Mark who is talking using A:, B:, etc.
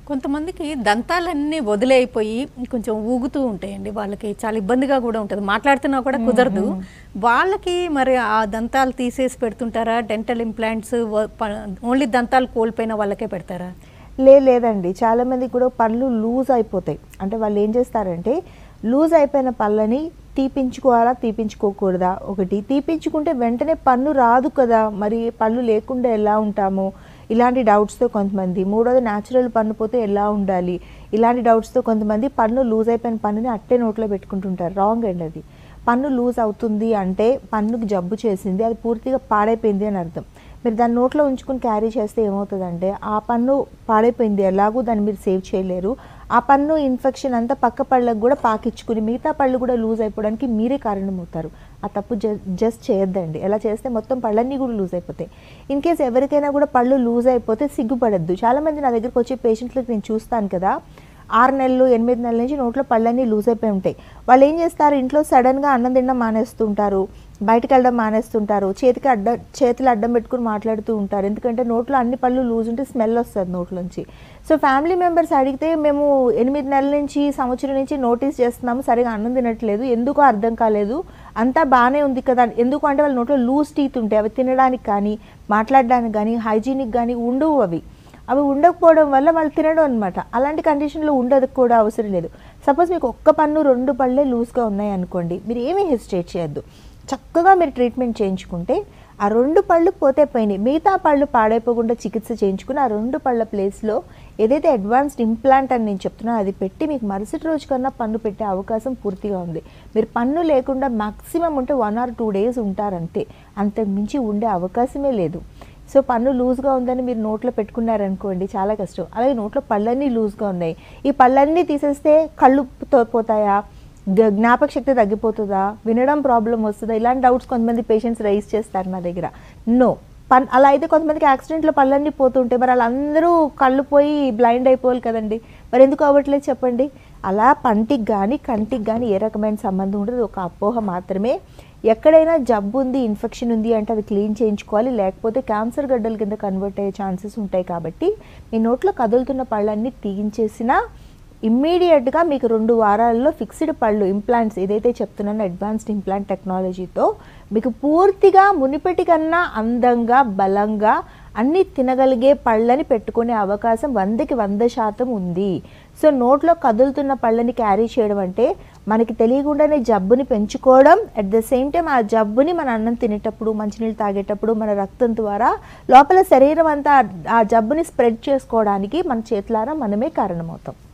A: కొంతమందికి దంతాలన్నీ వదిలేయిపోయి కొంచెం ఊగుతూ ఉంటాయండి వాళ్ళకి చాలా ఇబ్బందిగా కూడా ఉంటుంది మాట్లాడుతున్నా కూడా కుదరదు వాళ్ళకి మరి ఆ దంతాలు తీసేసి పెడుతుంటారా డెంటల్ ఇంప్లాంట్స్ ఓన్లీ దంతాలు కోల్పోయిన వాళ్ళకే పెడతారా
B: లే లేదండి చాలా మంది కూడా పళ్ళు లూజ్ అయిపోతాయి అంటే వాళ్ళు ఏం చేస్తారంటే లూజ్ అయిపోయిన పళ్ళని తీపించుకోవాలా తీపించుకోకూడదా ఒకటి తీపించుకుంటే వెంటనే పన్ను రాదు కదా మరి పళ్ళు లేకుండా ఎలా ఉంటాము ఇలాంటి డౌట్స్తో కొంతమంది మూడోది న్యాచురల్ పన్ను పోతే ఎలా ఉండాలి ఇలాంటి డౌట్స్తో కొంతమంది పన్ను లూజ్ అయిపోయిన పన్నుని అట్టే నోట్లో పెట్టుకుంటుంటారు రాంగ్ అండి అది పన్ను లూజ్ అవుతుంది అంటే పన్నుకి జబ్బు చేసింది అది పూర్తిగా పాడైపోయింది అని అర్థం మీరు దాన్ని నోట్లో ఉంచుకుని క్యారీ చేస్తే ఏమవుతుందంటే ఆ పన్ను పాడైపోయింది ఎలాగూ దాన్ని మీరు సేవ్ చేయలేరు ఆ పన్ను ఇన్ఫెక్షన్ అంతా పక్క పళ్ళకు కూడా పాకిచ్చుకుని మిగతా పళ్ళు కూడా లూజ్ అయిపోవడానికి మీరే కారణమవుతారు ఆ తప్పు జస్ట్ చేయొద్దండి ఎలా చేస్తే మొత్తం పళ్ళన్నీ కూడా లూజ్ అయిపోతాయి ఇన్ కేస్ ఎవరికైనా కూడా పళ్ళు లూజ్ అయిపోతే సిగ్గుపడద్దు చాలామంది నా దగ్గరకు వచ్చే పేషెంట్లకు నేను చూస్తాను కదా ఆరు నెలలు ఎనిమిది నెలల నుంచి నోట్లో పళ్ళన్నీ లూజ్ అయిపోయి ఉంటాయి వాళ్ళు ఏం చేస్తారు ఇంట్లో సడన్గా అన్నం తినడం మానేస్తుంటారు బయటకు వెళ్ళడం మానేస్తుంటారు చేతికి అడ్డ చేతులు అడ్డం పెట్టుకుని మాట్లాడుతూ ఉంటారు ఎందుకంటే నోట్లో అన్ని పళ్ళు లూజ్ ఉంటే స్మెల్ వస్తుంది నోట్లోంచి సో ఫ్యామిలీ మెంబర్స్ అడిగితే మేము ఎనిమిది నెలల నుంచి సంవత్సరం నుంచి నోటీస్ చేస్తున్నాము సరిగా అన్నం తినట్లేదు ఎందుకో అర్థం కాలేదు అంతా బాగానే ఉంది కదా ఎందుకు అంటే వాళ్ళ నోట్లో లూజ్ టీత్ ఉంటాయి అవి తినడానికి కానీ మాట్లాడడానికి కానీ హైజీనిక్ కానీ ఉండవు అవి అవి ఉండకపోవడం వల్ల వాళ్ళు తినడం అనమాట అలాంటి కండిషన్లో ఉండదు కూడా అవసరం లేదు సపోజ్ మీకు ఒక్క పన్ను రెండు పళ్ళే లూజ్గా ఉన్నాయి అనుకోండి మీరు ఏమీ హెసిటేట్ చేయొద్దు చక్కగా మీరు ట్రీట్మెంట్ చేయించుకుంటే ఆ రెండు పళ్ళు పోతే పోయినాయి మిగతా పళ్ళు పాడైపోకుండా చికిత్స చేయించుకుని ఆ రెండు పళ్ళ ప్లేస్లో ఏదైతే అడ్వాన్స్డ్ ఇంప్లాంట్ అని నేను చెప్తున్నానో అది పెట్టి మీకు మరుసటి రోజు కన్నా పన్ను పెట్టే అవకాశం పూర్తిగా ఉంది మీరు పన్ను లేకుండా మాక్సిమం ఉంటే వన్ ఆర్ టూ డేస్ ఉంటారంతే అంతకు మించి ఉండే అవకాశమే లేదు సో పన్ను లూజ్గా ఉందని మీరు నోట్లో పెట్టుకున్నారనుకోండి చాలా కష్టం అలాగే నోట్లో పళ్ళన్నీ లూజ్గా ఉన్నాయి ఈ పళ్ళన్నీ తీసేస్తే కళ్ళు తో- పోతాయా గ- జ్ఞాపక శక్తి తగ్గిపోతుందా వినడం ప్రాబ్లం వస్తుందా ఇలాంటి డౌట్స్ కొంతమంది పేషెంట్స్ రైజ్ చేస్తారు నా దగ్గర నో పన్ అలా అయితే కొంతమందికి యాక్సిడెంట్లో పళ్ళన్నీ పోతుంటాయి మరి వాళ్ళందరూ కళ్ళు పోయి బ్లైండ్ అయిపోవాలి కదండి మరి ఎందుకు అవ్వట్లేదు చెప్పండి అలా పంటికి కానీ కంటికి కానీ ఏ రకమైన సంబంధం ఉండదు ఒక అపోహ మాత్రమే ఎక్కడైనా జబ్బు ఉంది ఇన్ఫెక్షన్ ఉంది అంటే అది క్లీన్ చేయించుకోవాలి లేకపోతే క్యాన్సర్ గడ్డల కింద కన్వర్ట్ అయ్యే ఛాన్సెస్ ఉంటాయి కాబట్టి మీ నోట్లో కదులుతున్న పళ్ళన్నీ తీయించేసినా ఇమ్మీడియట్గా మీకు రెండు వారాల్లో ఫిక్స్డ్ పళ్ళు ఇంప్లాంట్స్ ఏదైతే చెప్తున్నానో అడ్వాన్స్డ్ ఇంప్లాంట్ టెక్నాలజీతో మీకు పూర్తిగా మునిపటి కన్నా అందంగా బలంగా అన్ని తినగలిగే పళ్ళని పెట్టుకునే అవకాశం వందకి వంద శాతం ఉంది సో నోట్లో కదులుతున్న పళ్ళని క్యారీ చేయడం అంటే మనకి తెలియకుండానే జబ్బుని పెంచుకోవడం అట్ ద సేమ్ టైం ఆ జబ్బుని మన అన్నం తినేటప్పుడు మంచినీళ్ళు తాగేటప్పుడు మన రక్తం ద్వారా లోపల శరీరం అంతా ఆ జబ్బుని స్ప్రెడ్ చేసుకోవడానికి మన చేతులారా మనమే కారణమవుతాం